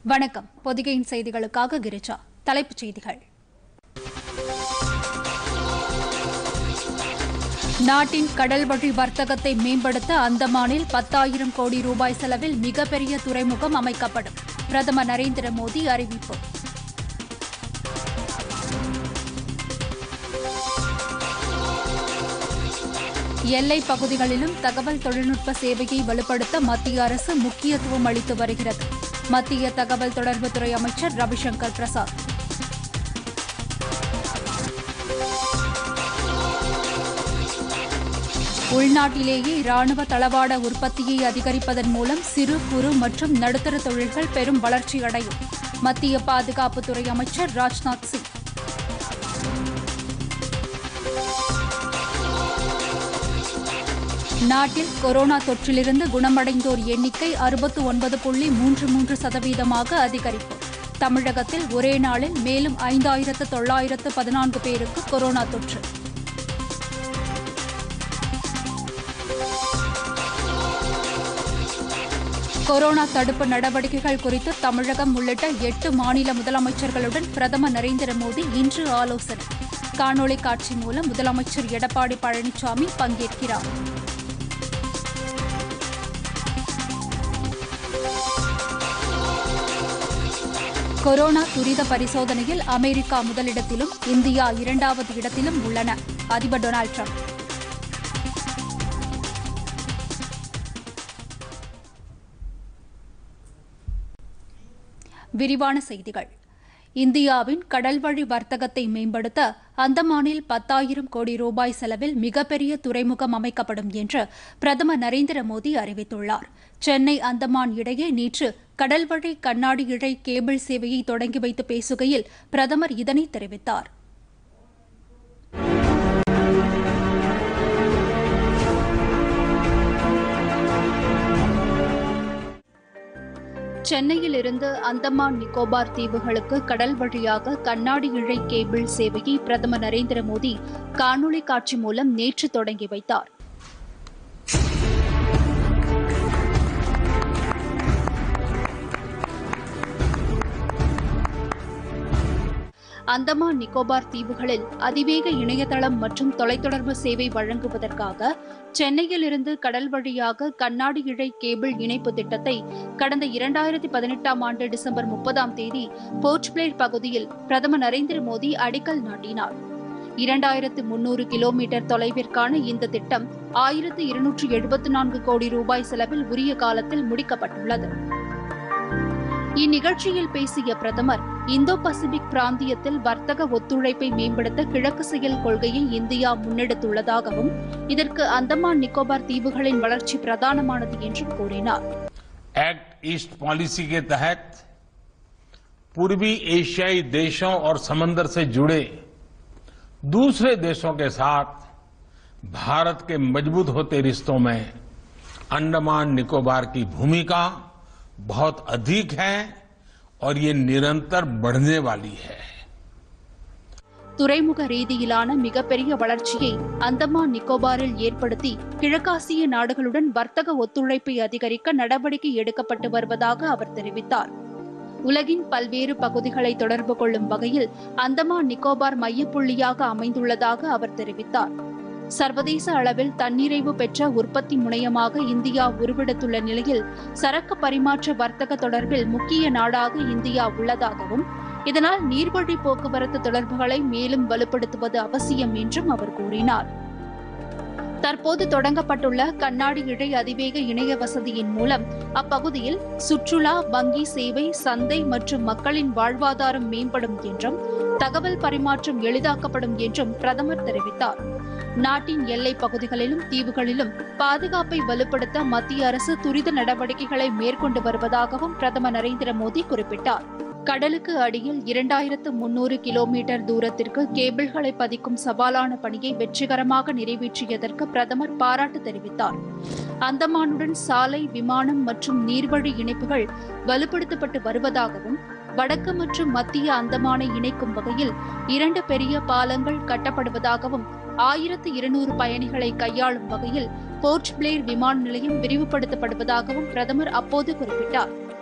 வணக்கம் பொதிகையின் செய்திகளுக்காக கிரிஜா தலைப்புச் செய்திகள் நாட்டின் கடல் வழி வர்த்தகத்தை மேம்படுத்த அந்தமானில் பத்தாயிரம் கோடி ரூபாய் செலவில் மிகப்பெரிய துறைமுகம் அமைக்கப்படும் பிரதமர் நரேந்திர மோடி அறிவிப்பு எல்லைப் பகுதிகளிலும் தகவல் தொழில்நுட்ப சேவையை வலுப்படுத்த மத்திய அரசு முக்கியத்துவம் அளித்து வருகிறது மத்திய தகவல் தொடர்புத்துறை அமைச்சர் ரவிசங்கர் பிரசாத் உள்நாட்டிலேயே ராணுவ தளவாட உற்பத்தியை அதிகரிப்பதன் மூலம் சிறு குறு மற்றும் நடுத்தர தொழில்கள் பெரும் வளர்ச்சி அடையும் மத்திய பாதுகாப்புத்துறை அமைச்சர் ராஜ்நாத் சிங் நாட்டில் கொரோனா தொற்றிலிருந்து குணமடைந்தோர் எண்ணிக்கை அறுபத்து ஒன்பது புள்ளி மூன்று மூன்று சதவீதமாக அதிகரிப்பு தமிழகத்தில் ஒரே நாளில் மேலும் ஐந்தாயிரத்து தொள்ளாயிரத்து பதினான்கு பேருக்கு கொரோனா தொற்று கொரோனா தடுப்பு நடவடிக்கைகள் குறித்து தமிழகம் உள்ளிட்ட எட்டு மாநில முதலமைச்சர்களுடன் பிரதமர் நரேந்திர மோடி இன்று ஆலோசனை காணொலி காட்சி மூலம் முதலமைச்சர் எடப்பாடி பழனிசாமி பங்கேற்கிறார் கொரோனா துரித பரிசோதனையில் அமெரிக்கா முதலிடத்திலும் இந்தியா இரண்டாவது இடத்திலும் உள்ளன அதிபர் டொனால்டு ட்ரம்ப் விரிவான செய்திகள் இந்தியாவின் கடல்வழி வர்த்தகத்தை மேம்படுத்த அந்தமானில் பத்தாயிரம் கோடி ரூபாய் செலவில் மிகப்பெரிய துறைமுகம் அமைக்கப்படும் என்று பிரதமர் நரேந்திர மோடி அறிவித்துள்ளார் சென்னை அந்தமான் இடையே நேற்று கடல்வழி கண்ணாடி இழை கேபிள் சேவையை தொடங்கி வைத்து பேசுகையில் பிரதமர் இதனை தெரிவித்தார் சென்னையில் இருந்து அந்தமான் நிக்கோபார் தீவுகளுக்கு கடல் வழியாக கண்ணாடி இழை கேபிள் சேவையை பிரதமர் நரேந்திர மோடி காணொலி காட்சி மூலம் நேற்று தொடங்கி வைத்தார் அந்தமான் நிக்கோபார் தீவுகளில் அதிவேக இணையதளம் மற்றும் தொலைத்தொடர்பு சேவை வழங்குவதற்காக சென்னையில் இருந்து கடல் வழியாக கண்ணாடி இழை கேபிள் இணைப்பு திட்டத்தை கடந்த இரண்டாயிரத்தி பதினெட்டாம் ஆண்டு டிசம்பர் முப்பதாம் தேதி போர்ட் பிளேர் பகுதியில் பிரதமர் நரேந்திர மோடி அடிக்கல் நாட்டினார் இரண்டாயிரத்து முன்னூறு கிலோமீட்டர் தொலைவிற்கான இந்த திட்டம் ஆயிரத்து இருநூற்று எழுபத்து நான்கு கோடி ரூபாய் செலவில் உரிய காலத்தில் முடிக்கப்பட்டுள்ளது இந்நிகழ்ச்சியில் பேசிய பிரதமர் இந்தோ பசிபிக் பிராந்தியத்தில் வர்த்தக ஒத்துழைப்பை மேம்படுத்த கிழக்கு செயல் கொள்கையை இந்தியா முன்னெடுத்துள்ளதாகவும் இதற்கு அந்தமான் நிக்கோபார் தீவுகளின் வளர்ச்சி பிரதானமானது என்றும் கூறினார் एक्ट ईस्ट पॉलिसी के तहत पूर्वी एशियाई देशों और समंदर से जुड़े दूसरे देशों के साथ भारत के मजबूत होते रिश्तों में अंडमान निकोबार की भूमिका बहुत अधिक है और ये निरंतर बढ़ने वाली है துறைமுக ரீதியிலான மிகப்பெரிய வளர்ச்சியை அந்தமான் நிக்கோபாரில் ஏற்படுத்தி கிழக்காசிய நாடுகளுடன் வர்த்தக ஒத்துழைப்பை அதிகரிக்க நடவடிக்கை எடுக்கப்பட்டு வருவதாக அவர் தெரிவித்தார் உலகின் பல்வேறு பகுதிகளை தொடர்பு கொள்ளும் வகையில் அந்தமான் நிக்கோபார் மையப்புள்ளியாக அமைந்துள்ளதாக அவர் தெரிவித்தார் சர்வதேச அளவில் தன்னிறைவு பெற்ற உற்பத்தி முனையமாக இந்தியா உருவெடுத்துள்ள நிலையில் சரக்கு பரிமாற்ற வர்த்தக தொடர்பில் முக்கிய நாடாக இந்தியா உள்ளதாகவும் இதனால் நீர்வழி போக்குவரத்து தொடர்புகளை மேலும் வலுப்படுத்துவது அவசியம் என்றும் அவர் கூறினார் தற்போது தொடங்கப்பட்டுள்ள கண்ணாடி இழை அதிவேக இணைய வசதியின் மூலம் அப்பகுதியில் சுற்றுலா வங்கி சேவை சந்தை மற்றும் மக்களின் வாழ்வாதாரம் மேம்படும் என்றும் தகவல் பரிமாற்றம் எளிதாக்கப்படும் என்றும் பிரதமர் தெரிவித்தார் நாட்டின் எல்லைப் பகுதிகளிலும் தீவுகளிலும் பாதுகாப்பை வலுப்படுத்த மத்திய அரசு துரித நடவடிக்கைகளை மேற்கொண்டு வருவதாகவும் பிரதமர் நரேந்திர மோடி குறிப்பிட்டார் கடலுக்கு அடியில் இரண்டாயிரத்து முன்னூறு கிலோமீட்டர் தூரத்திற்கு கேபிள்களை பதிக்கும் சவாலான பணியை வெற்றிகரமாக நிறைவேற்றியதற்கு பிரதமர் பாராட்டு தெரிவித்தார் அந்தமானுடன் சாலை விமானம் மற்றும் நீர்வழி இணைப்புகள் வலுப்படுத்தப்பட்டு வருவதாகவும் வடக்கு மற்றும் மத்திய அந்தமானை இணைக்கும் வகையில் இரண்டு பெரிய பாலங்கள் கட்டப்படுவதாகவும் ஆயிரத்து இருநூறு பயணிகளை கையாளும் வகையில் போர்ட் பிளேர் விமான நிலையம் விரிவுபடுத்தப்படுவதாகவும் பிரதமர் அப்போது குறிப்பிட்டார்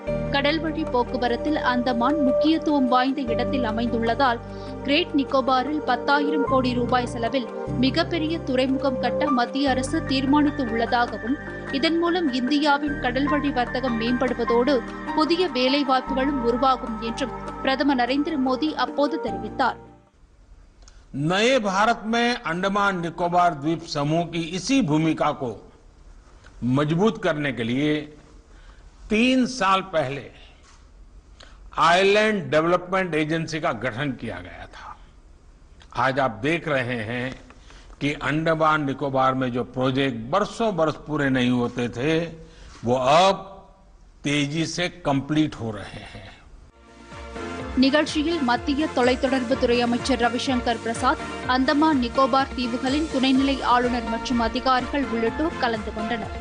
கடல் வழி போக்குவரத்தில் அந்தமான் முக்கியத்துவம் வாய்ந்த இடத்தில் அமைந்துள்ளதால் கிரேட் நிக்கோபாரில் பத்தாயிரம் கோடி ரூபாய் செலவில் மிகப்பெரிய துறைமுகம் கட்ட மத்திய அரசு தீர்மானித்து உள்ளதாகவும் இதன் மூலம் இந்தியாவின் கடல் வழி வர்த்தகம் மேம்படுவதோடு புதிய வேலைவாய்ப்புகளும் உருவாகும் என்றும் பிரதமர் நரேந்திர மோடி அப்போது தெரிவித்தார் नए भारत में अंडमान निकोबार द्वीप समूह की इसी भूमिका को मजबूत करने के लिए तीन साल पहले आइलैंड डेवलपमेंट एजेंसी का गठन किया गया था आज आप देख रहे हैं कि अंडमान निकोबार में जो प्रोजेक्ट बरसों बरस पूरे नहीं होते थे वो अब तेजी से कंप्लीट हो रहे हैं நிகழ்ச்சியில் மத்திய தொலைத்தொடர்புத்துறை அமைச்சர் ரவிசங்கர் பிரசாத் அந்தமான் நிக்கோபார் தீவுகளின் துணைநிலை ஆளுநர் மற்றும் அதிகாரிகள் உள்ளிட்டோர் கலந்து கொண்டனர்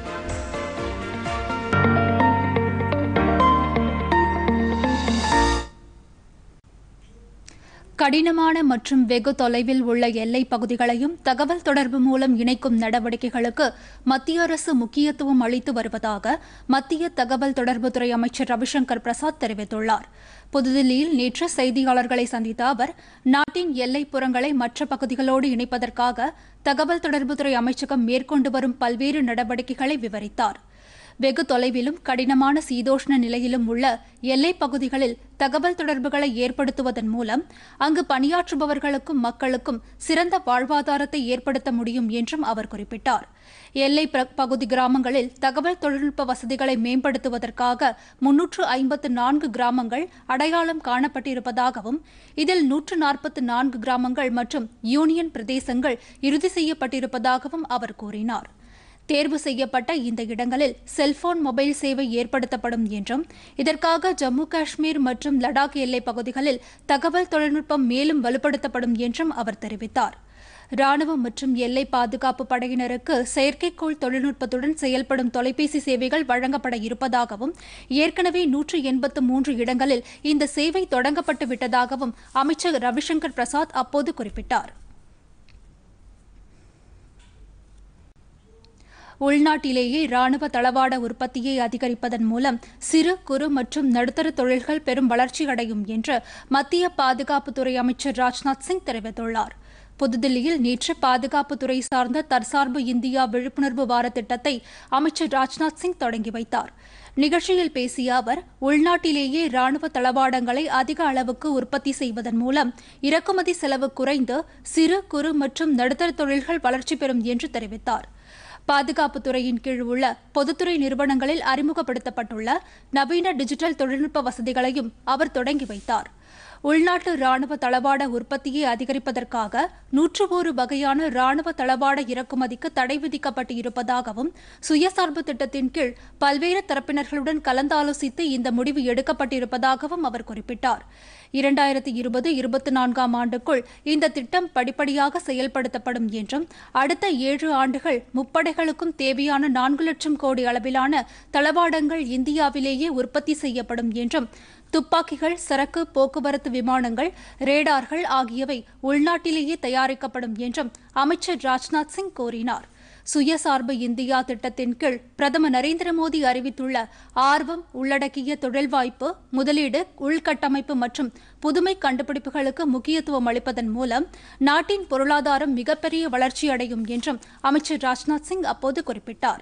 கடினமான மற்றும் வெகு தொலைவில் உள்ள எல்லைப் பகுதிகளையும் தகவல் தொடர்பு மூலம் இணைக்கும் நடவடிக்கைகளுக்கு மத்திய அரசு முக்கியத்துவம் அளித்து வருவதாக மத்திய தகவல் தொடர்புத்துறை அமைச்சர் ரவிசங்கர் பிரசாத் தெரிவித்துள்ளார் புதுதில்லியில் நேற்று செய்தியாளர்களை சந்தித்த அவர் நாட்டின் எல்லைப்புறங்களை மற்ற பகுதிகளோடு இணைப்பதற்காக தகவல் தொடர்புத்துறை அமைச்சகம் மேற்கொண்டு வரும் பல்வேறு நடவடிக்கைகளை விவரித்தார் வெகு தொலைவிலும் கடினமான சீதோஷ்ண நிலையிலும் உள்ள எல்லைப் பகுதிகளில் தகவல் தொடர்புகளை ஏற்படுத்துவதன் மூலம் அங்கு பணியாற்றுபவர்களுக்கும் மக்களுக்கும் சிறந்த வாழ்வாதாரத்தை ஏற்படுத்த முடியும் என்றும் அவர் குறிப்பிட்டார் எல்லை பகுதி கிராமங்களில் தகவல் தொழில்நுட்ப வசதிகளை மேம்படுத்துவதற்காக முன்னூற்று ஐம்பத்து நான்கு கிராமங்கள் அடையாளம் காணப்பட்டிருப்பதாகவும் இதில் நூற்று நாற்பத்து நான்கு கிராமங்கள் மற்றும் யூனியன் பிரதேசங்கள் இறுதி செய்யப்பட்டிருப்பதாகவும் அவர் கூறினார் தேர்வு செய்யப்பட்ட இந்த இடங்களில் செல்போன் மொபைல் சேவை ஏற்படுத்தப்படும் என்றும் இதற்காக ஜம்மு காஷ்மீர் மற்றும் லடாக் எல்லைப் பகுதிகளில் தகவல் தொழில்நுட்பம் மேலும் வலுப்படுத்தப்படும் என்றும் அவர் தெரிவித்தார் ராணுவம் மற்றும் எல்லை பாதுகாப்பு படையினருக்கு செயற்கைக்கோள் தொழில்நுட்பத்துடன் செயல்படும் தொலைபேசி சேவைகள் வழங்கப்பட இருப்பதாகவும் ஏற்கனவே நூற்று எண்பத்து மூன்று இடங்களில் இந்த சேவை தொடங்கப்பட்டு விட்டதாகவும் அமைச்சர் ரவிசங்கர் பிரசாத் அப்போது குறிப்பிட்டார் உள்நாட்டிலேயே ராணுவ தளவாட உற்பத்தியை அதிகரிப்பதன் மூலம் சிறு குறு மற்றும் நடுத்தர தொழில்கள் பெரும் வளர்ச்சி அடையும் என்று மத்திய பாதுகாப்புத்துறை அமைச்சர் ராஜ்நாத் சிங் தெரிவித்துள்ளார் புதுதில்லியில் நேற்று பாதுகாப்புத்துறை சார்ந்த தற்சார்பு இந்தியா விழிப்புணர்வு வார திட்டத்தை அமைச்சர் ராஜ்நாத் சிங் தொடங்கி வைத்தார் நிகழ்ச்சியில் பேசிய அவர் உள்நாட்டிலேயே ராணுவ தளவாடங்களை அதிக அளவுக்கு உற்பத்தி செய்வதன் மூலம் இறக்குமதி செலவு குறைந்து சிறு குறு மற்றும் நடுத்தர தொழில்கள் வளர்ச்சி பெறும் என்று தெரிவித்தார் பாதுகாப்புத்துறையின் கீழ் உள்ள பொதுத்துறை நிறுவனங்களில் அறிமுகப்படுத்தப்பட்டுள்ள நவீன டிஜிட்டல் தொழில்நுட்ப வசதிகளையும் அவர் தொடங்கி வைத்தார் உள்நாட்டு ராணுவ தளவாட உற்பத்தியை அதிகரிப்பதற்காக நூற்று ஒரு வகையான ராணுவ தளவாட இறக்குமதிக்கு தடை விதிக்கப்பட்டு இருப்பதாகவும் சுயசார்பு திட்டத்தின் கீழ் பல்வேறு தரப்பினர்களுடன் கலந்தாலோசித்து இந்த முடிவு எடுக்கப்பட்டிருப்பதாகவும் அவர் குறிப்பிட்டார் இரண்டாயிரத்தி இருபது இருபத்தி நான்காம் ஆண்டுக்குள் இந்த திட்டம் படிப்படியாக செயல்படுத்தப்படும் என்றும் அடுத்த ஏழு ஆண்டுகள் முப்படைகளுக்கும் தேவையான நான்கு லட்சம் கோடி அளவிலான தளவாடங்கள் இந்தியாவிலேயே உற்பத்தி செய்யப்படும் என்றும் துப்பாக்கிகள் சரக்கு போக்குவரத்து விமானங்கள் ரேடார்கள் ஆகியவை உள்நாட்டிலேயே தயாரிக்கப்படும் என்றும் அமைச்சர் ராஜ்நாத் சிங் கூறினார் சுயசார்பு இந்தியா திட்டத்தின் கீழ் பிரதமர் நரேந்திர மோடி அறிவித்துள்ள ஆர்வம் உள்ளடக்கிய தொழில் வாய்ப்பு முதலீடு உள்கட்டமைப்பு மற்றும் புதுமை கண்டுபிடிப்புகளுக்கு முக்கியத்துவம் அளிப்பதன் மூலம் நாட்டின் பொருளாதாரம் மிகப்பெரிய வளர்ச்சியடையும் என்றும் அமைச்சர் ராஜ்நாத் சிங் அப்போது குறிப்பிட்டார்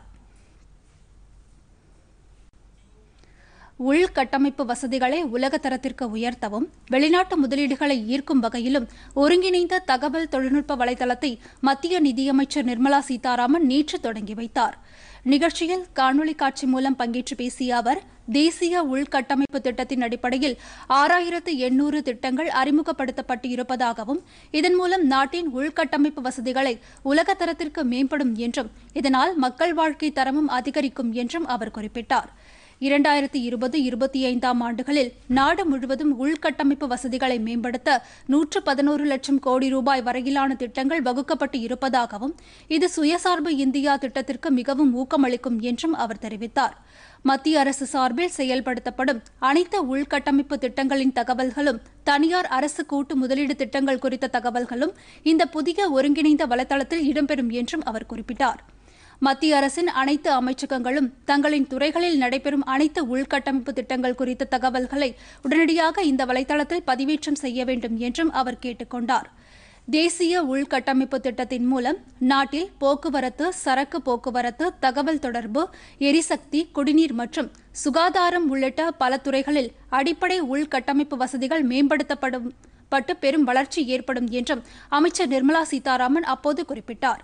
உள்கட்டமைப்பு வசதிகளை உலக தரத்திற்கு உயர்த்தவும் வெளிநாட்டு முதலீடுகளை ஈர்க்கும் வகையிலும் ஒருங்கிணைந்த தகவல் தொழில்நுட்ப வலைதளத்தை மத்திய நிதியமைச்சர் நிர்மலா சீதாராமன் நேற்று தொடங்கி வைத்தார் நிகழ்ச்சியில் காணொலி காட்சி மூலம் பங்கேற்று பேசிய அவர் தேசிய உள்கட்டமைப்பு திட்டத்தின் அடிப்படையில் ஆறாயிரத்து எண்ணூறு திட்டங்கள் அறிமுகப்படுத்தப்பட்டு இருப்பதாகவும் இதன் மூலம் நாட்டின் உள்கட்டமைப்பு வசதிகளை உலக தரத்திற்கு மேம்படும் என்றும் இதனால் மக்கள் வாழ்க்கை தரமும் அதிகரிக்கும் என்றும் அவர் குறிப்பிட்டார் இரண்டாயிரத்தி இருபது இருபத்தி ஐந்தாம் ஆண்டுகளில் நாடு முழுவதும் உள்கட்டமைப்பு வசதிகளை மேம்படுத்த நூற்று பதினோரு லட்சம் கோடி ரூபாய் வரையிலான திட்டங்கள் வகுக்கப்பட்டு இருப்பதாகவும் இது சுயசார்பு இந்தியா திட்டத்திற்கு மிகவும் ஊக்கமளிக்கும் என்றும் அவர் தெரிவித்தார் மத்திய அரசு சார்பில் செயல்படுத்தப்படும் அனைத்து உள்கட்டமைப்பு திட்டங்களின் தகவல்களும் தனியார் அரசு கூட்டு முதலீடு திட்டங்கள் குறித்த தகவல்களும் இந்த புதிய ஒருங்கிணைந்த வலைதளத்தில் இடம்பெறும் என்றும் அவர் குறிப்பிட்டார் மத்திய அரசின் அனைத்து அமைச்சகங்களும் தங்களின் துறைகளில் நடைபெறும் அனைத்து உள்கட்டமைப்பு திட்டங்கள் குறித்த தகவல்களை உடனடியாக இந்த வலைதளத்தில் பதிவேற்றம் செய்ய வேண்டும் என்றும் அவர் கேட்டுக் கொண்டார் தேசிய உள்கட்டமைப்பு திட்டத்தின் மூலம் நாட்டில் போக்குவரத்து சரக்கு போக்குவரத்து தகவல் தொடர்பு எரிசக்தி குடிநீர் மற்றும் சுகாதாரம் உள்ளிட்ட பல துறைகளில் அடிப்படை உள்கட்டமைப்பு வசதிகள் மேம்படுத்தப்படும் பட்டு பெரும் வளர்ச்சி ஏற்படும் என்றும் அமைச்சர் நிர்மலா சீதாராமன் அப்போது குறிப்பிட்டார்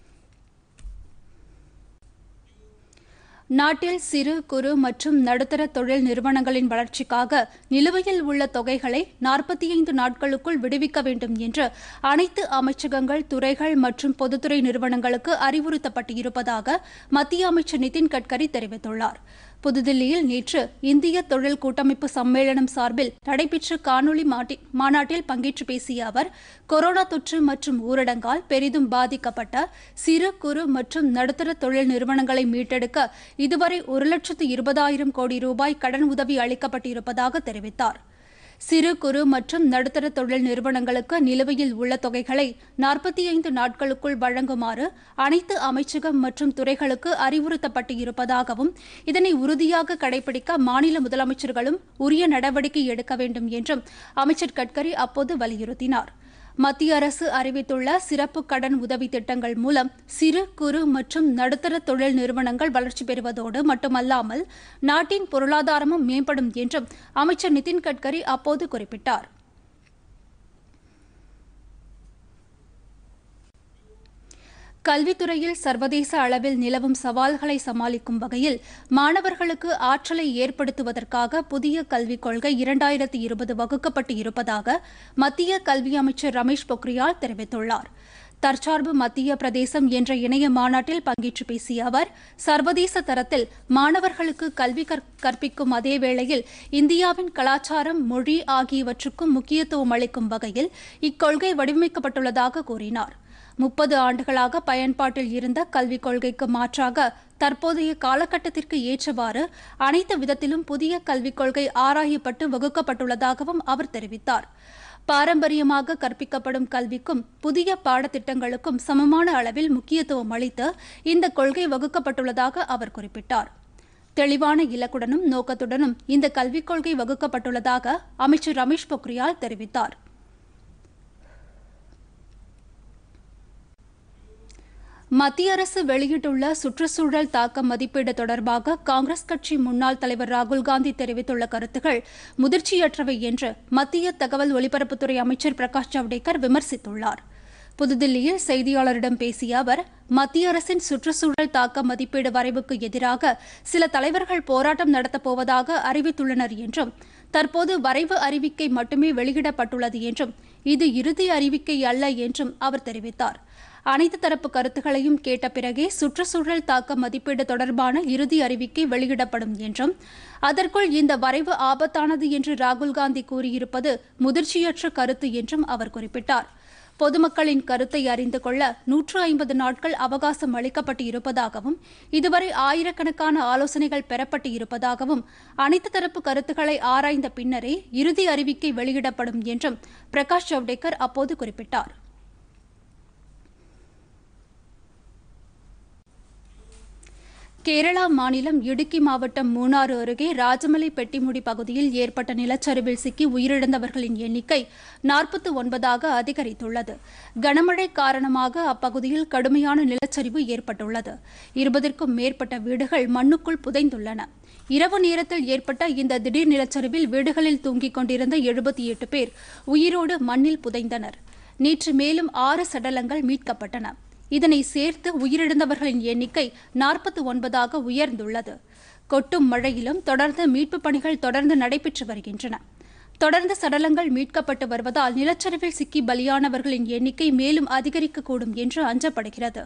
நாட்டில் சிறு குறு மற்றும் நடுத்தர தொழில் நிறுவனங்களின் வளர்ச்சிக்காக நிலுவையில் உள்ள தொகைகளை நாற்பத்தி ஐந்து நாட்களுக்குள் விடுவிக்க வேண்டும் என்று அனைத்து அமைச்சகங்கள் துறைகள் மற்றும் பொதுத்துறை நிறுவனங்களுக்கு அறிவுறுத்தப்பட்டிருப்பதாக மத்திய அமைச்சர் நிதின் கட்கரி தெரிவித்துள்ளார் புதுதில்லியில் நேற்று இந்திய தொழில் கூட்டமைப்பு சம்மேளனம் சார்பில் நடைபெற்ற காணொலி மாட்டி- மாநாட்டில் பங்கேற்று பேசிய அவர் கொரோனா தொற்று மற்றும் ஊரடங்கால் பெரிதும் பாதிக்கப்பட்ட சிறு குறு மற்றும் நடுத்தர தொழில் நிறுவனங்களை மீட்டெடுக்க இதுவரை ஒரு லட்சத்து இருபதாயிரம் கோடி ரூபாய் கடன் உதவி அளிக்கப்பட்டிருப்பதாக தெரிவித்தார் சிறு குறு மற்றும் நடுத்தர தொழில் நிறுவனங்களுக்கு நிலுவையில் உள்ள தொகைகளை நாற்பத்தி ஐந்து நாட்களுக்குள் வழங்குமாறு அனைத்து அமைச்சகம் மற்றும் துறைகளுக்கு அறிவுறுத்தப்பட்டு இருப்பதாகவும் இதனை உறுதியாக கடைபிடிக்க மாநில முதலமைச்சர்களும் உரிய நடவடிக்கை எடுக்க வேண்டும் என்றும் அமைச்சர் கட்கரி அப்போது வலியுறுத்தினார் மத்திய அரசு அறிவித்துள்ள சிறப்பு கடன் உதவி திட்டங்கள் மூலம் சிறு குறு மற்றும் நடுத்தர தொழில் நிறுவனங்கள் வளர்ச்சி பெறுவதோடு மட்டுமல்லாமல் நாட்டின் பொருளாதாரமும் மேம்படும் என்றும் அமைச்சர் நிதின் கட்கரி அப்போது குறிப்பிட்டார் கல்வித்துறையில் சர்வதேச அளவில் நிலவும் சவால்களை சமாளிக்கும் வகையில் மாணவர்களுக்கு ஆற்றலை ஏற்படுத்துவதற்காக புதிய கல்விக் கொள்கை இரண்டாயிரத்தி இருபது வகுக்கப்பட்டு இருப்பதாக மத்திய கல்வி அமைச்சர் ரமேஷ் பொக்ரியால் தெரிவித்துள்ளார் தற்சார்பு மத்திய பிரதேசம் என்ற இணைய மாநாட்டில் பங்கேற்று பேசிய அவர் சர்வதேச தரத்தில் மாணவர்களுக்கு கல்வி கற்- கற்பிக்கும் அதே வேளையில் இந்தியாவின் கலாச்சாரம் மொழி ஆகியவற்றுக்கும் முக்கியத்துவம் அளிக்கும் வகையில் இக்கொள்கை வடிவமைக்கப்பட்டுள்ளதாக கூறினார் முப்பது ஆண்டுகளாக பயன்பாட்டில் இருந்த கல்விக் கொள்கைக்கு மாற்றாக தற்போதைய காலகட்டத்திற்கு ஏற்றவாறு அனைத்து விதத்திலும் புதிய கல்விக் கொள்கை ஆராயப்பட்டு வகுக்கப்பட்டுள்ளதாகவும் அவர் தெரிவித்தார் பாரம்பரியமாக கற்பிக்கப்படும் கல்விக்கும் புதிய பாடத்திட்டங்களுக்கும் சமமான அளவில் முக்கியத்துவம் அளித்து இந்த கொள்கை வகுக்கப்பட்டுள்ளதாக அவர் குறிப்பிட்டார் தெளிவான இலக்குடனும் நோக்கத்துடனும் இந்த கல்விக் கொள்கை வகுக்கப்பட்டுள்ளதாக அமைச்சர் ரமேஷ் பொக்ரியால் தெரிவித்தார் மத்திய அரசு வெளியிட்டுள்ள சுற்றுச்சூழல் தாக்க மதிப்பீடு தொடர்பாக காங்கிரஸ் கட்சி முன்னாள் தலைவர் ராகுல் காந்தி தெரிவித்துள்ள கருத்துகள் முதிர்ச்சியற்றவை என்று மத்திய தகவல் ஒலிபரப்புத்துறை அமைச்சர் பிரகாஷ் ஜவடேகர் விமர்சித்துள்ளார் புதுதில்லியில் செய்தியாளரிடம் பேசிய அவர் மத்திய அரசின் சுற்றுச்சூழல் தாக்க மதிப்பீடு வரைவுக்கு எதிராக சில தலைவர்கள் போராட்டம் நடத்தப் போவதாக அறிவித்துள்ளனர் என்றும் தற்போது வரைவு அறிவிக்கை மட்டுமே வெளியிடப்பட்டுள்ளது என்றும் இது இறுதி அறிவிக்கை அல்ல என்றும் அவர் தெரிவித்தார் அனைத்து தரப்பு கருத்துக்களையும் கேட்ட பிறகே சுற்றுச்சூழல் தாக்க மதிப்பீடு தொடர்பான இறுதி அறிவிக்கை வெளியிடப்படும் என்றும் அதற்குள் இந்த வரைவு ஆபத்தானது என்று ராகுல் காந்தி கூறியிருப்பது முதிர்ச்சியற்ற கருத்து என்றும் அவர் குறிப்பிட்டார் பொதுமக்களின் கருத்தை அறிந்து கொள்ள நூற்று ஐம்பது நாட்கள் அவகாசம் அளிக்கப்பட்டு இருப்பதாகவும் இதுவரை ஆயிரக்கணக்கான ஆலோசனைகள் பெறப்பட்டு இருப்பதாகவும் அனைத்து தரப்பு கருத்துக்களை ஆராய்ந்த பின்னரே இறுதி அறிவிக்கை வெளியிடப்படும் என்றும் பிரகாஷ் ஜவடேகர் அப்போது குறிப்பிட்டார் கேரளா மாநிலம் இடுக்கி மாவட்டம் மூணாறு அருகே ராஜமலை பெட்டிமுடி பகுதியில் ஏற்பட்ட நிலச்சரிவில் சிக்கி உயிரிழந்தவர்களின் எண்ணிக்கை நாற்பத்தி ஒன்பதாக அதிகரித்துள்ளது கனமழை காரணமாக அப்பகுதியில் கடுமையான நிலச்சரிவு ஏற்பட்டுள்ளது இருபதற்கும் மேற்பட்ட வீடுகள் மண்ணுக்குள் புதைந்துள்ளன இரவு நேரத்தில் ஏற்பட்ட இந்த திடீர் நிலச்சரிவில் வீடுகளில் தூங்கிக் கொண்டிருந்த எழுபத்தி எட்டு பேர் உயிரோடு மண்ணில் புதைந்தனர் நேற்று மேலும் ஆறு சடலங்கள் மீட்கப்பட்டன இதனை சேர்த்து உயிரிழந்தவர்களின் எண்ணிக்கை நாற்பத்தி ஒன்பதாக உயர்ந்துள்ளது கொட்டும் மழையிலும் தொடர்ந்து மீட்புப் பணிகள் தொடர்ந்து நடைபெற்று வருகின்றன தொடர்ந்து சடலங்கள் மீட்கப்பட்டு வருவதால் நிலச்சரிவில் சிக்கி பலியானவர்களின் எண்ணிக்கை மேலும் அதிகரிக்கக்கூடும் என்று அஞ்சப்படுகிறது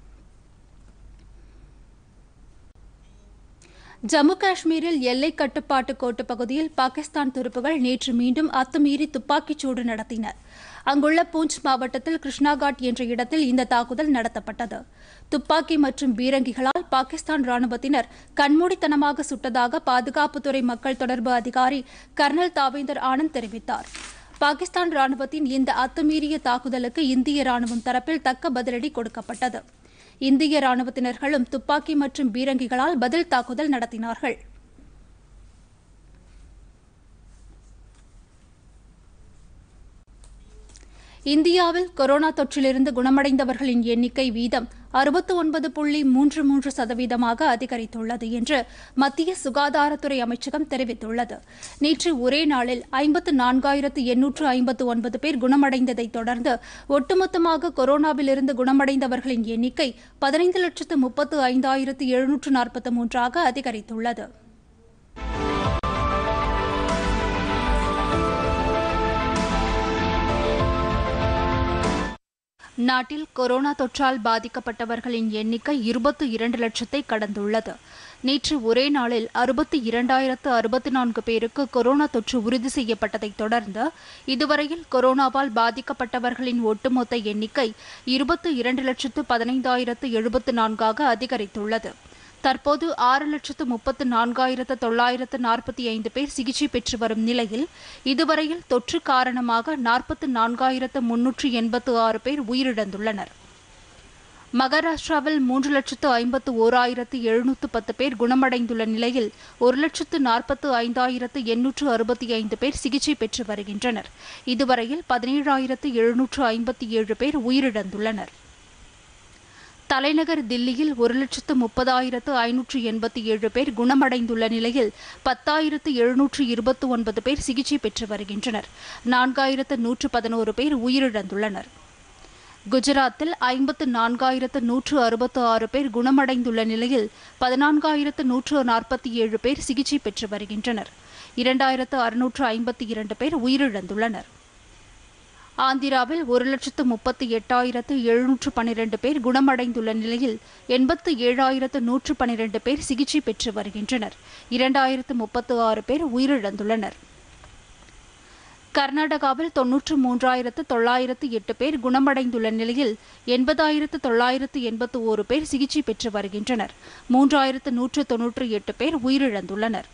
ஜம்மு காஷ்மீரில் எல்லை கட்டுப்பாட்டு கோட்டு பகுதியில் பாகிஸ்தான் துருப்புகள் நேற்று மீண்டும் அத்துமீறி துப்பாக்கிச்சூடு நடத்தினர் அங்குள்ள பூஞ்ச் மாவட்டத்தில் கிருஷ்ணாகாட் என்ற இடத்தில் இந்த தாக்குதல் நடத்தப்பட்டது துப்பாக்கி மற்றும் பீரங்கிகளால் பாகிஸ்தான் ராணுவத்தினர் கண்மூடித்தனமாக சுட்டதாக பாதுகாப்புத்துறை மக்கள் தொடர்பு அதிகாரி கர்னல் தாவேந்தர் ஆனந்த் தெரிவித்தார் பாகிஸ்தான் ராணுவத்தின் இந்த அத்துமீறிய தாக்குதலுக்கு இந்திய ராணுவம் தரப்பில் தக்க பதிலடி கொடுக்கப்பட்டது இந்திய ராணுவத்தினர்களும் துப்பாக்கி மற்றும் பீரங்கிகளால் பதில் தாக்குதல் நடத்தினார்கள் இந்தியாவில் கொரோனா தொற்றிலிருந்து குணமடைந்தவர்களின் எண்ணிக்கை வீதம் அறுபத்து ஒன்பது புள்ளி மூன்று மூன்று சதவீதமாக அதிகரித்துள்ளது என்று மத்திய சுகாதாரத்துறை அமைச்சகம் தெரிவித்துள்ளது நேற்று ஒரே நாளில் ஐம்பத்து நான்காயிரத்து எண்ணூற்று ஐம்பத்து ஒன்பது பேர் குணமடைந்ததைத் தொடர்ந்து ஒட்டுமொத்தமாக கொரோனாவிலிருந்து குணமடைந்தவர்களின் எண்ணிக்கை பதினைந்து லட்சத்து முப்பத்து ஐந்தாயிரத்து எழுநூற்று நாற்பத்தி மூன்றாக அதிகரித்துள்ளது நாட்டில் கொரோனா தொற்றால் பாதிக்கப்பட்டவர்களின் எண்ணிக்கை இருபத்தி இரண்டு லட்சத்தை கடந்துள்ளது நேற்று ஒரே நாளில் அறுபத்தி இரண்டாயிரத்து அறுபத்தி நான்கு பேருக்கு கொரோனா தொற்று உறுதி செய்யப்பட்டதைத் தொடர்ந்து இதுவரையில் கொரோனாவால் பாதிக்கப்பட்டவர்களின் ஒட்டுமொத்த எண்ணிக்கை இருபத்தி இரண்டு லட்சத்து பதினைந்தாயிரத்து எழுபத்து நான்காக அதிகரித்துள்ளது தற்போது ஆறு லட்சத்து முப்பத்து நான்காயிரத்து தொள்ளாயிரத்து நாற்பத்தி ஐந்து பேர் சிகிச்சை பெற்று வரும் நிலையில் இதுவரையில் தொற்று காரணமாக நாற்பத்து நான்காயிரத்து முன்னூற்று எண்பத்து ஆறு பேர் உயிரிழந்துள்ளனர் மகாராஷ்டிராவில் மூன்று லட்சத்து ஐம்பத்து ஓராயிரத்து எழுநூற்று பத்து பேர் குணமடைந்துள்ள நிலையில் ஒரு லட்சத்து நாற்பத்து ஐந்தாயிரத்து எண்ணூற்று அறுபத்தி ஐந்து பேர் சிகிச்சை பெற்று வருகின்றனர் இதுவரையில் பதினேழாயிரத்து எழுநூற்று ஐம்பத்தி ஏழு பேர் உயிரிழந்துள்ளனர் தலைநகர் தில்லியில் ஒரு லட்சத்து முப்பதாயிரத்து ஐநூற்று எண்பத்தி ஏழு பேர் குணமடைந்துள்ள நிலையில் பத்தாயிரத்து எழுநூற்று இருபத்தி ஒன்பது பேர் சிகிச்சை பெற்று வருகின்றனர் நான்காயிரத்து நூற்று பதினோரு பேர் உயிரிழந்துள்ளனர் குஜராத்தில் ஐம்பத்து நான்காயிரத்து நூற்று அறுபத்து ஆறு பேர் குணமடைந்துள்ள நிலையில் பதினான்காயிரத்து நூற்று நாற்பத்தி ஏழு பேர் சிகிச்சை பெற்று வருகின்றனர் இரண்டாயிரத்து அறுநூற்று ஐம்பத்தி இரண்டு பேர் உயிரிழந்துள்ளனர் ஆந்திராவில் ஒரு லட்சத்து முப்பத்தி எட்டாயிரத்து எழுநூற்று பனிரெண்டு பேர் குணமடைந்துள்ள நிலையில் எண்பத்து ஏழாயிரத்து நூற்று பனிரெண்டு பேர் சிகிச்சை பெற்று வருகின்றனர் இரண்டாயிரத்து முப்பத்து ஆறு பேர் உயிரிழந்துள்ளனர் கர்நாடகாவில் தொன்னூற்று மூன்றாயிரத்து தொள்ளாயிரத்து எட்டு பேர் குணமடைந்துள்ள நிலையில் எண்பதாயிரத்து தொள்ளாயிரத்து எண்பத்து ஓரு பேர் சிகிச்சை பெற்று வருகின்றனர் மூன்றாயிரத்து நூற்று தொன்னூற்று எட்டு பேர் உயிரிழந்துள்ளனர்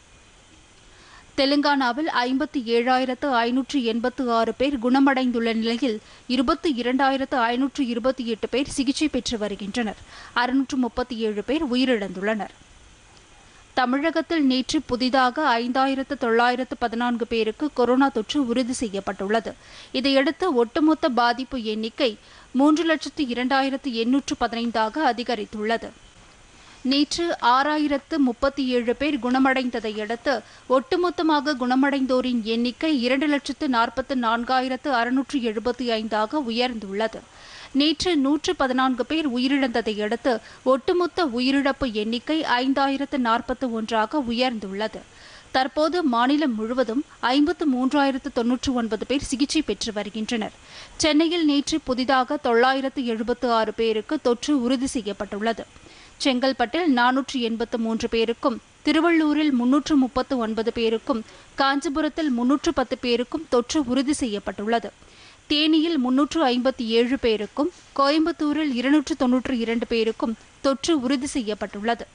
தெலுங்கானாவில் ஐம்பத்தி ஏழாயிரத்து ஐநூற்று எண்பத்து ஆறு பேர் குணமடைந்துள்ள நிலையில் இருபத்தி இரண்டாயிரத்து ஐநூற்று இருபத்தி எட்டு பேர் சிகிச்சை பெற்று வருகின்றனர் அறுநூற்று முப்பத்தி ஏழு பேர் உயிரிழந்துள்ளனர் தமிழகத்தில் நேற்று புதிதாக ஐந்தாயிரத்து தொள்ளாயிரத்து பதினான்கு பேருக்கு கொரோனா தொற்று உறுதி செய்யப்பட்டுள்ளது இதையடுத்து ஒட்டுமொத்த பாதிப்பு எண்ணிக்கை மூன்று லட்சத்து இரண்டாயிரத்து எண்ணூற்று பதினைந்தாக அதிகரித்துள்ளது நேற்று ஆறாயிரத்து முப்பத்தி ஏழு பேர் குணமடைந்ததை அடுத்து ஒட்டுமொத்தமாக குணமடைந்தோரின் எண்ணிக்கை இரண்டு லட்சத்து நாற்பத்து நான்காயிரத்து அறுநூற்று எழுபத்தி ஐந்தாக உயர்ந்துள்ளது நேற்று நூற்று பதினான்கு பேர் உயிரிழந்ததை அடுத்து ஒட்டுமொத்த உயிரிழப்பு எண்ணிக்கை ஐந்தாயிரத்து நாற்பத்து ஒன்றாக உயர்ந்துள்ளது தற்போது மாநிலம் முழுவதும் ஐம்பத்து மூன்றாயிரத்து தொன்னூற்று ஒன்பது பேர் சிகிச்சை பெற்று வருகின்றனர் சென்னையில் நேற்று புதிதாக தொள்ளாயிரத்து எழுபத்து ஆறு பேருக்கு தொற்று உறுதி செய்யப்பட்டுள்ளது செங்கல்பட்டில் நானூற்று எண்பத்து மூன்று பேருக்கும் திருவள்ளூரில் முன்னூற்று முப்பத்து ஒன்பது பேருக்கும் காஞ்சிபுரத்தில் முன்னூற்று பத்து பேருக்கும் தொற்று உறுதி செய்யப்பட்டுள்ளது தேனியில் முன்னூற்று ஐம்பத்தி ஏழு பேருக்கும் கோயம்புத்தூரில் இருநூற்று தொன்னூற்று இரண்டு பேருக்கும் தொற்று உறுதி செய்யப்பட்டுள்ளது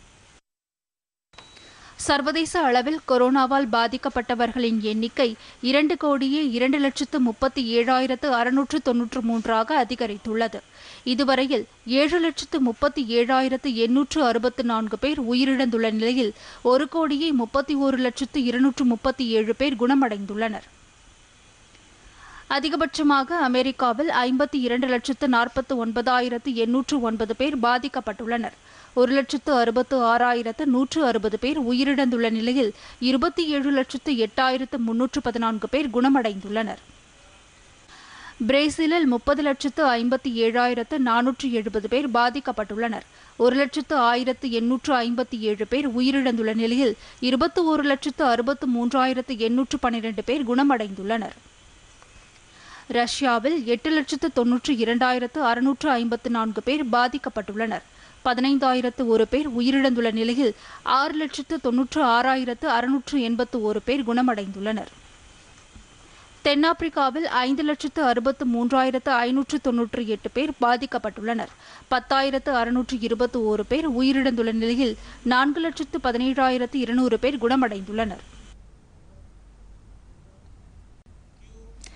சர்வதேச அளவில் கொரோனாவால் பாதிக்கப்பட்டவர்களின் எண்ணிக்கை இரண்டு கோடியே இரண்டு லட்சத்து முப்பத்தி ஏழாயிரத்து அறுநூற்று தொன்னூற்று மூன்றாக அதிகரித்துள்ளது இதுவரையில் ஏழு லட்சத்து முப்பத்தி ஏழாயிரத்து எண்ணூற்று அறுபத்து நான்கு பேர் உயிரிழந்துள்ள நிலையில் ஒரு கோடியே முப்பத்தி ஒரு லட்சத்து இருநூற்று முப்பத்தி ஏழு பேர் குணமடைந்துள்ளனர் அதிகபட்சமாக அமெரிக்காவில் ஐம்பத்தி இரண்டு லட்சத்து நாற்பத்து ஒன்பதாயிரத்து எண்ணூற்று ஒன்பது பேர் பாதிக்கப்பட்டுள்ளனர் ஒரு லட்சத்து அறுபத்து ஆறாயிரத்து நூற்று அறுபது பேர் உயிரிழந்துள்ள நிலையில் இருபத்தி ஏழு லட்சத்து எட்டாயிரத்து முன்னூற்று பதினான்கு பேர் குணமடைந்துள்ளனர் பிரேசிலில் முப்பது லட்சத்து ஐம்பத்தி ஏழாயிரத்து நானூற்று எழுபது பேர் பாதிக்கப்பட்டுள்ளனர் ஒரு லட்சத்து ஆயிரத்து எண்ணூற்று ஐம்பத்தி ஏழு பேர் உயிரிழந்துள்ள நிலையில் இருபத்தி ஒரு லட்சத்து அறுபத்து மூன்றாயிரத்து எண்ணூற்று பன்னிரண்டு பேர் குணமடைந்துள்ளனர் ரஷ்யாவில் எட்டு லட்சத்து தொன்னூற்று இரண்டாயிரத்து அறுநூற்று ஐம்பத்து நான்கு பேர் பாதிக்கப்பட்டுள்ளனர் பதினைந்தாயிரத்து ஒரு பேர் உயிரிழந்துள்ள நிலையில் ஆறு லட்சத்து தொன்னூற்று ஆறாயிரத்து அறுநூற்று எண்பத்து ஒரு பேர் குணமடைந்துள்ளனர் தென்னாப்பிரிக்காவில் ஐந்து லட்சத்து அறுபத்து மூன்றாயிரத்து ஐநூற்று தொன்னூற்றி எட்டு பேர் பாதிக்கப்பட்டுள்ளனர் பத்தாயிரத்து அறுநூற்று இருபத்தி ஓரு பேர் உயிரிழந்துள்ள நிலையில் நான்கு லட்சத்து பதினேழாயிரத்து இருநூறு பேர் குணமடைந்துள்ளனர்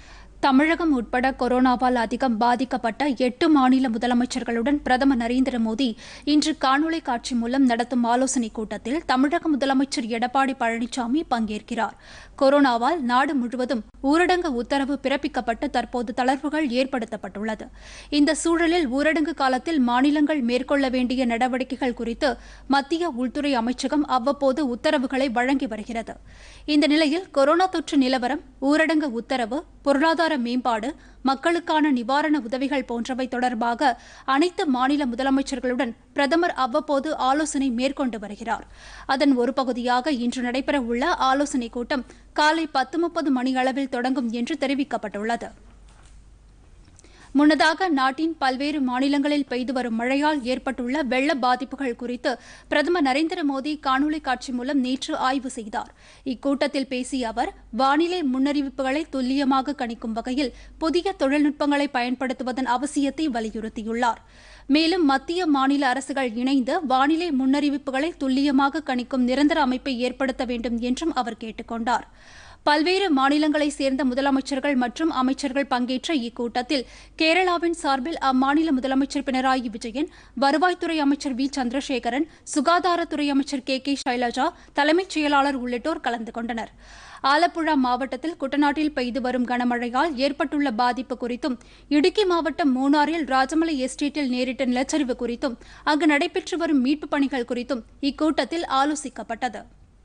தமிழகம் உட்பட கொரோனாவால் அதிகம் பாதிக்கப்பட்ட எட்டு மாநில முதலமைச்சர்களுடன் பிரதமர் நரேந்திர மோடி இன்று காணொலி காட்சி மூலம் நடத்தும் ஆலோசனைக் கூட்டத்தில் தமிழக முதலமைச்சர் எடப்பாடி பழனிசாமி பங்கேற்கிறார் கொரோனாவால் நாடு முழுவதும் ஊரடங்கு உத்தரவு பிறப்பிக்கப்பட்டு தற்போது தளர்வுகள் ஏற்படுத்தப்பட்டுள்ளது இந்த சூழலில் ஊரடங்கு காலத்தில் மாநிலங்கள் மேற்கொள்ள வேண்டிய நடவடிக்கைகள் குறித்து மத்திய உள்துறை அமைச்சகம் அவ்வப்போது உத்தரவுகளை வழங்கி வருகிறது இந்த நிலையில் கொரோனா தொற்று நிலவரம் ஊரடங்கு உத்தரவு பொருளாதார மேம்பாடு மக்களுக்கான நிவாரண உதவிகள் போன்றவை தொடர்பாக அனைத்து மாநில முதலமைச்சர்களுடன் பிரதமர் அவ்வப்போது ஆலோசனை மேற்கொண்டு வருகிறார் அதன் ஒரு பகுதியாக இன்று நடைபெறவுள்ள ஆலோசனைக் கூட்டம் காலை பத்து முப்பது மணி அளவில் தொடங்கும் என்று தெரிவிக்கப்பட்டுள்ளது முன்னதாக நாட்டின் பல்வேறு மாநிலங்களில் பெய்து வரும் மழையால் ஏற்பட்டுள்ள வெள்ள பாதிப்புகள் குறித்து பிரதமர் நரேந்திர மோடி காணொலி காட்சி மூலம் நேற்று ஆய்வு செய்தார் இக்கூட்டத்தில் பேசிய அவர் வானிலை முன்னறிவிப்புகளை துல்லியமாக கணிக்கும் வகையில் புதிய தொழில்நுட்பங்களை பயன்படுத்துவதன் அவசியத்தை வலியுறுத்தியுள்ளார் மேலும் மத்திய மாநில அரசுகள் இணைந்து வானிலை முன்னறிவிப்புகளை துல்லியமாக கணிக்கும் நிரந்தர அமைப்பை ஏற்படுத்த வேண்டும் என்றும் அவர் கேட்டுக் கொண்டார் பல்வேறு மாநிலங்களைச் சேர்ந்த முதலமைச்சர்கள் மற்றும் அமைச்சர்கள் பங்கேற்ற இக்கூட்டத்தில் கேரளாவின் சார்பில் அம்மாநில முதலமைச்சர் பினராயி விஜயன் வருவாய்த்துறை அமைச்சர் வி சந்திரசேகரன் சுகாதாரத்துறை அமைச்சர் கே கே சைலஜா தலைமைச் செயலாளர் உள்ளிட்டோர் கலந்து கொண்டனர் ஆலப்புழா மாவட்டத்தில் குட்டநாட்டில் பெய்து வரும் கனமழையால் ஏற்பட்டுள்ள பாதிப்பு குறித்தும் இடுக்கி மாவட்டம் மூணாறில் ராஜமலை எஸ்டேட்டில் நேரிட்ட நிலச்சரிவு குறித்தும் அங்கு நடைபெற்று வரும் மீட்புப் பணிகள் குறித்தும் இக்கூட்டத்தில் ஆலோசிக்கப்பட்டது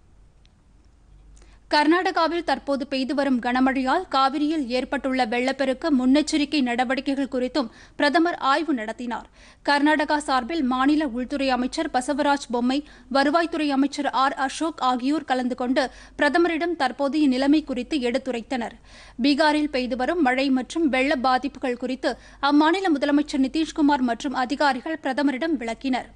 கர்நாடகாவில் தற்போது பெய்து வரும் கனமழையால் காவிரியில் ஏற்பட்டுள்ள வெள்ளப்பெருக்கு முன்னெச்சரிக்கை நடவடிக்கைகள் குறித்தும் பிரதமர் ஆய்வு நடத்தினார் கர்நாடகா சார்பில் மாநில உள்துறை அமைச்சர் பசவராஜ் பொம்மை வருவாய்த்துறை அமைச்சர் ஆர் அசோக் ஆகியோர் கலந்து கொண்டு பிரதமரிடம் தற்போதைய நிலைமை குறித்து எடுத்துரைத்தனர் பீகாரில் பெய்து வரும் மழை மற்றும் வெள்ள பாதிப்புகள் குறித்து அம்மாநில முதலமைச்சர் நிதிஷ்குமார் மற்றும் அதிகாரிகள் பிரதமரிடம் விளக்கினர்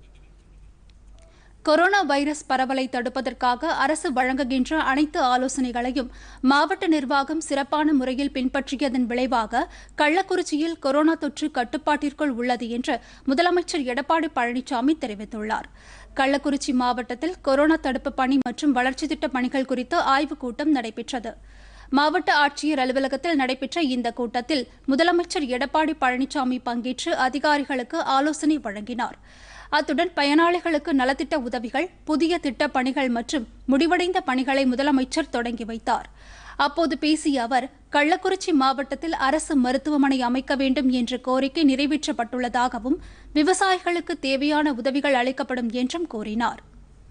கொரோனா வைரஸ் பரவலை தடுப்பதற்காக அரசு வழங்குகின்ற அனைத்து ஆலோசனைகளையும் மாவட்ட நிர்வாகம் சிறப்பான முறையில் பின்பற்றியதன் விளைவாக கள்ளக்குறிச்சியில் கொரோனா தொற்று கட்டுப்பாட்டிற்குள் உள்ளது என்று முதலமைச்சர் எடப்பாடி பழனிசாமி தெரிவித்துள்ளார் கள்ளக்குறிச்சி மாவட்டத்தில் கொரோனா தடுப்பு பணி மற்றும் வளர்ச்சி திட்டப் பணிகள் குறித்து ஆய்வுக் கூட்டம் நடைபெற்றது மாவட்ட ஆட்சியர் அலுவலகத்தில் நடைபெற்ற இந்த கூட்டத்தில் முதலமைச்சர் எடப்பாடி பழனிசாமி பங்கேற்று அதிகாரிகளுக்கு ஆலோசனை வழங்கினார் அத்துடன் பயனாளிகளுக்கு நலத்திட்ட உதவிகள் புதிய திட்டப் பணிகள் மற்றும் முடிவடைந்த பணிகளை முதலமைச்சர் தொடங்கி வைத்தார் அப்போது பேசிய அவர் கள்ளக்குறிச்சி மாவட்டத்தில் அரசு மருத்துவமனை அமைக்க வேண்டும் என்ற கோரிக்கை நிறைவேற்றப்பட்டுள்ளதாகவும் விவசாயிகளுக்கு தேவையான உதவிகள் அளிக்கப்படும் என்றும் கூறினார்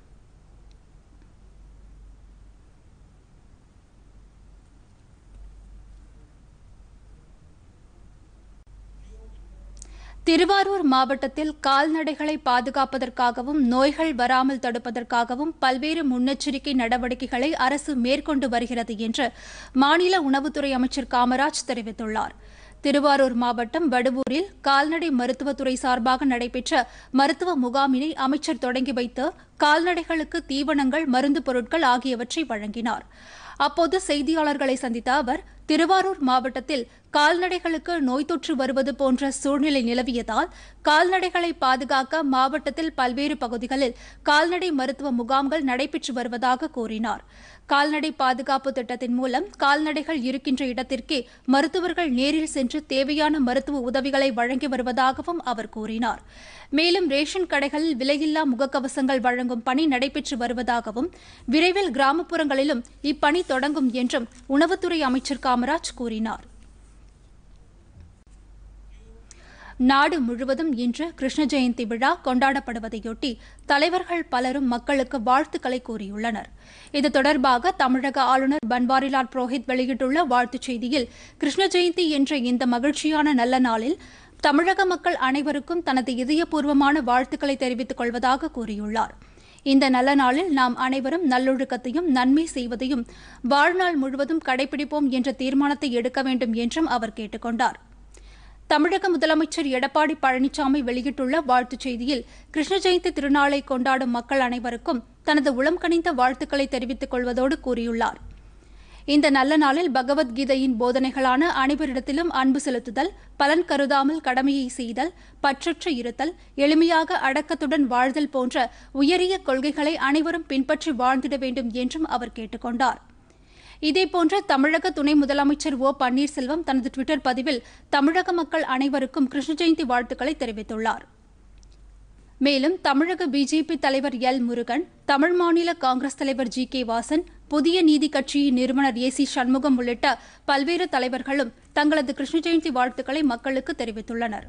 திருவாரூர் மாவட்டத்தில் கால்நடைகளை பாதுகாப்பதற்காகவும் நோய்கள் வராமல் தடுப்பதற்காகவும் பல்வேறு முன்னெச்சரிக்கை நடவடிக்கைகளை அரசு மேற்கொண்டு வருகிறது என்று மாநில உணவுத்துறை அமைச்சர் காமராஜ் தெரிவித்துள்ளார் திருவாரூர் மாவட்டம் வடுவூரில் கால்நடை மருத்துவத்துறை சார்பாக நடைபெற்ற மருத்துவ முகாமினை அமைச்சர் தொடங்கி வைத்து கால்நடைகளுக்கு தீவனங்கள் மருந்து பொருட்கள் ஆகியவற்றை வழங்கினார் அப்போது செய்தியாளர்களை சந்தித்த அவர் திருவாரூர் மாவட்டத்தில் கால்நடைகளுக்கு நோய் தொற்று வருவது போன்ற சூழ்நிலை நிலவியதால் கால்நடைகளை பாதுகாக்க மாவட்டத்தில் பல்வேறு பகுதிகளில் கால்நடை மருத்துவ முகாம்கள் நடைபெற்று வருவதாக கூறினார் கால்நடை பாதுகாப்பு திட்டத்தின் மூலம் கால்நடைகள் இருக்கின்ற இடத்திற்கே மருத்துவர்கள் நேரில் சென்று தேவையான மருத்துவ உதவிகளை வழங்கி வருவதாகவும் அவர் கூறினார் மேலும் ரேஷன் கடைகளில் விலையில்லா முகக்கவசங்கள் வழங்கும் பணி நடைபெற்று வருவதாகவும் விரைவில் கிராமப்புறங்களிலும் இப்பணி தொடங்கும் என்றும் உணவுத்துறை அமைச்சர் காமராஜ் கூறினார் நாடு முழுவதும் இன்று கிருஷ்ண ஜெயந்தி விழா கொண்டாடப்படுவதையொட்டி தலைவர்கள் பலரும் மக்களுக்கு வாழ்த்துக்களை கூறியுள்ளனர் இது தொடர்பாக தமிழக ஆளுநர் பன்வாரிலால் புரோஹித் வெளியிட்டுள்ள வாழ்த்துச் செய்தியில் கிருஷ்ண ஜெயந்தி என்ற இந்த மகிழ்ச்சியான நல்ல நாளில் தமிழக மக்கள் அனைவருக்கும் தனது இதயபூர்வமான வாழ்த்துக்களை தெரிவித்துக் கொள்வதாக கூறியுள்ளார் இந்த நல்ல நாளில் நாம் அனைவரும் நல்லொழுக்கத்தையும் நன்மை செய்வதையும் வாழ்நாள் முழுவதும் கடைபிடிப்போம் என்ற தீர்மானத்தை எடுக்க வேண்டும் என்றும் அவர் கேட்டுக் கொண்டார் தமிழக முதலமைச்சர் எடப்பாடி பழனிசாமி வெளியிட்டுள்ள வாழ்த்துச் செய்தியில் கிருஷ்ண ஜெயந்தி திருநாளை கொண்டாடும் மக்கள் அனைவருக்கும் தனது உளம் கனிந்த வாழ்த்துக்களை தெரிவித்துக் கொள்வதோடு கூறியுள்ளார் இந்த நல்ல நாளில் பகவத்கீதையின் போதனைகளான அனைவரிடத்திலும் அன்பு செலுத்துதல் பலன் கருதாமல் கடமையை செய்தல் பற்றற்ற இருத்தல் எளிமையாக அடக்கத்துடன் வாழ்தல் போன்ற உயரிய கொள்கைகளை அனைவரும் பின்பற்றி வாழ்ந்திட வேண்டும் என்றும் அவர் கேட்டுக் கொண்டார் இதேபோன்று தமிழக துணை முதலமைச்சர் ஓ பன்னீர்செல்வம் தனது டுவிட்டர் பதிவில் தமிழக மக்கள் அனைவருக்கும் கிருஷ்ண ஜெயந்தி வாழ்த்துக்களை தெரிவித்துள்ளார் மேலும் தமிழக பிஜேபி தலைவர் எல் முருகன் தமிழ் மாநில காங்கிரஸ் தலைவர் ஜி கே வாசன் புதிய நீதி கட்சியின் நிறுவனர் ஏ சி சண்முகம் உள்ளிட்ட பல்வேறு தலைவர்களும் தங்களது கிருஷ்ண ஜெயந்தி வாழ்த்துக்களை மக்களுக்கு தெரிவித்துள்ளனர்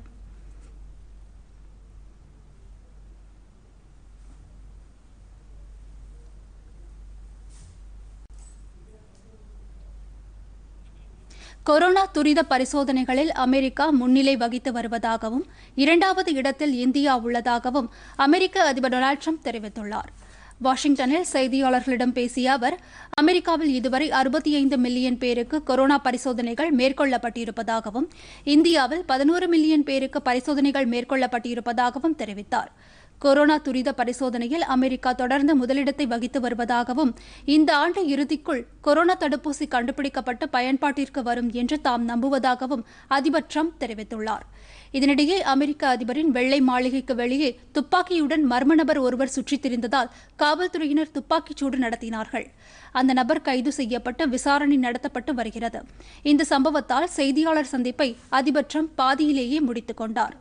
கொரோனா துரித பரிசோதனைகளில் அமெரிக்கா முன்னிலை வகித்து வருவதாகவும் இரண்டாவது இடத்தில் இந்தியா உள்ளதாகவும் அமெரிக்க அதிபர் டொனால்டு ட்ரம்ப் தெரிவித்துள்ளார் வாஷிங்டனில் செய்தியாளர்களிடம் பேசிய அவர் அமெரிக்காவில் இதுவரை அறுபத்தி ஐந்து மில்லியன் பேருக்கு கொரோனா பரிசோதனைகள் மேற்கொள்ளப்பட்டிருப்பதாகவும் இந்தியாவில் பதினோரு மில்லியன் பேருக்கு பரிசோதனைகள் மேற்கொள்ளப்பட்டிருப்பதாகவும் தெரிவித்தார் கொரோனா துரித பரிசோதனையில் அமெரிக்கா தொடர்ந்து முதலிடத்தை வகித்து வருவதாகவும் இந்த ஆண்டு இறுதிக்குள் கொரோனா தடுப்பூசி கண்டுபிடிக்கப்பட்டு பயன்பாட்டிற்கு வரும் என்று தாம் நம்புவதாகவும் அதிபர் ட்ரம்ப் தெரிவித்துள்ளார் இதனிடையே அமெரிக்க அதிபரின் வெள்ளை மாளிகைக்கு வெளியே துப்பாக்கியுடன் மர்ம நபர் ஒருவர் சுற்றித் திரிந்ததால் காவல்துறையினர் துப்பாக்கிச் சூடு நடத்தினார்கள் அந்த நபர் கைது செய்யப்பட்டு விசாரணை நடத்தப்பட்டு வருகிறது இந்த சம்பவத்தால் செய்தியாளர் சந்திப்பை அதிபர் ட்ரம்ப் பாதியிலேயே முடித்துக் கொண்டார்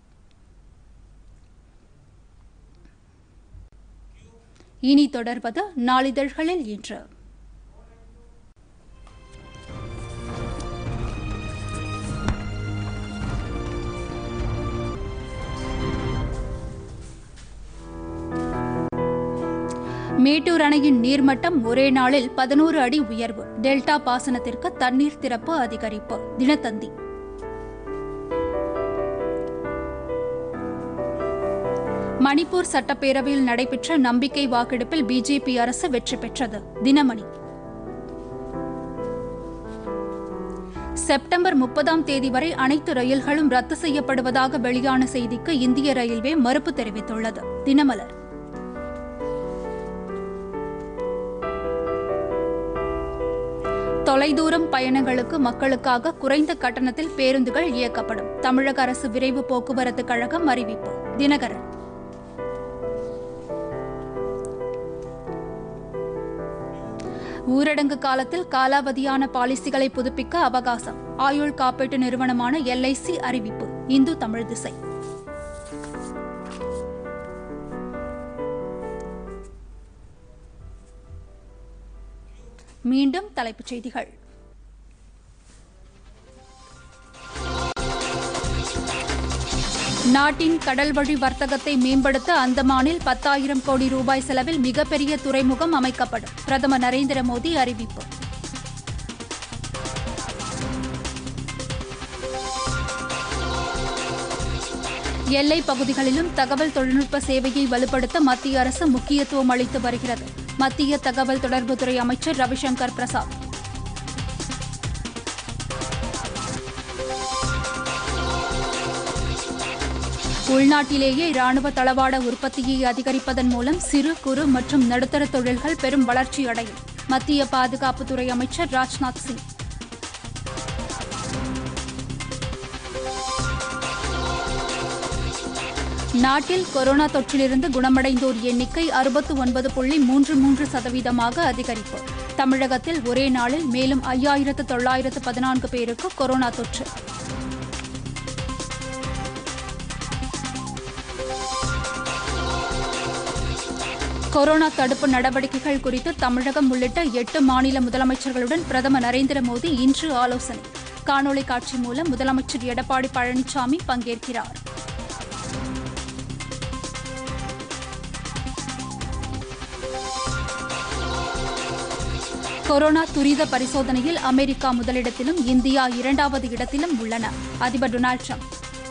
இனி தொடர்வது நாளிதழ்களில் இன்று மேட்டூர் அணையின் நீர்மட்டம் ஒரே நாளில் பதினோரு அடி உயர்வு டெல்டா பாசனத்திற்கு தண்ணீர் திறப்பு அதிகரிப்பு தினத்தந்தி மணிப்பூர் சட்டப்பேரவையில் நடைபெற்ற நம்பிக்கை வாக்கெடுப்பில் பிஜேபி அரசு வெற்றி பெற்றது தினமணி செப்டம்பர் முப்பதாம் தேதி வரை அனைத்து ரயில்களும் ரத்து செய்யப்படுவதாக வெளியான செய்திக்கு இந்திய ரயில்வே மறுப்பு தெரிவித்துள்ளது தினமலர் தொலைதூரம் பயணங்களுக்கு மக்களுக்காக குறைந்த கட்டணத்தில் பேருந்துகள் இயக்கப்படும் தமிழக அரசு விரைவு போக்குவரத்து கழகம் அறிவிப்பு தினகரன் ஊரடங்கு காலத்தில் காலாவதியான பாலிசிகளை புதுப்பிக்க அவகாசம் ஆயுள் காப்பீட்டு நிறுவனமான எல்ஐசி அறிவிப்பு இந்து தமிழ் திசை மீண்டும் தலைப்புச் செய்திகள் நாட்டின் கடல் வழி வர்த்தகத்தை மேம்படுத்த அந்தமானில் பத்தாயிரம் கோடி ரூபாய் செலவில் மிகப்பெரிய துறைமுகம் அமைக்கப்படும் பிரதமர் நரேந்திர மோடி அறிவிப்பு எல்லைப் பகுதிகளிலும் தகவல் தொழில்நுட்ப சேவையை வலுப்படுத்த மத்திய அரசு முக்கியத்துவம் அளித்து வருகிறது மத்திய தகவல் தொடர்புத்துறை அமைச்சர் ரவிசங்கர் பிரசாத் உள்நாட்டிலேயே ராணுவ தளவாட உற்பத்தியை அதிகரிப்பதன் மூலம் சிறு குறு மற்றும் நடுத்தர தொழில்கள் பெரும் வளர்ச்சி அடையும் மத்திய பாதுகாப்புத்துறை அமைச்சர் ராஜ்நாத் சிங் நாட்டில் கொரோனா தொற்றிலிருந்து குணமடைந்தோர் எண்ணிக்கை அறுபத்து ஒன்பது புள்ளி மூன்று மூன்று சதவீதமாக அதிகரிப்பு தமிழகத்தில் ஒரே நாளில் மேலும் ஐயாயிரத்து தொள்ளாயிரத்து பதினான்கு பேருக்கு கொரோனா தொற்று கொரோனா தடுப்பு நடவடிக்கைகள் குறித்து தமிழகம் உள்ளிட்ட எட்டு மாநில முதலமைச்சர்களுடன் பிரதமர் நரேந்திர மோடி இன்று ஆலோசனை காணொலி காட்சி மூலம் முதலமைச்சர் எடப்பாடி பழனிசாமி பங்கேற்கிறார் கொரோனா துரித பரிசோதனையில் அமெரிக்கா முதலிடத்திலும் இந்தியா இரண்டாவது இடத்திலும் உள்ளன அதிபர் டொனால்டு ட்ரம்ப்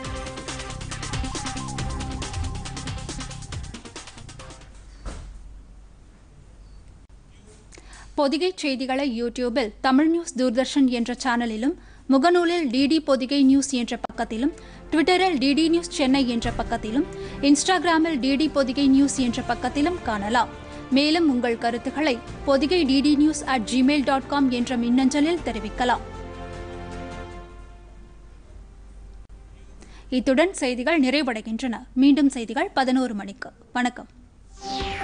பொதிகை செய்திகளை யூடியூபில் தமிழ் நியூஸ் தூர்தர்ஷன் என்ற சேனலிலும் முகநூலில் டிடி பொதிகை நியூஸ் என்ற பக்கத்திலும் ட்விட்டரில் டிடி நியூஸ் சென்னை என்ற பக்கத்திலும் இன்ஸ்டாகிராமில் டிடி பொதிகை நியூஸ் என்ற பக்கத்திலும் காணலாம் மேலும் உங்கள் கருத்துக்களை Podhigai DD news at Gmail dot com என்ற மின்னஞ்சலில் தெரிவிக்கலாம் இத்துடன் செய்திகள் நிறைவடைகின்றன மீண்டும் செய்திகள் பதினோரு மணிக்கு வணக்கம்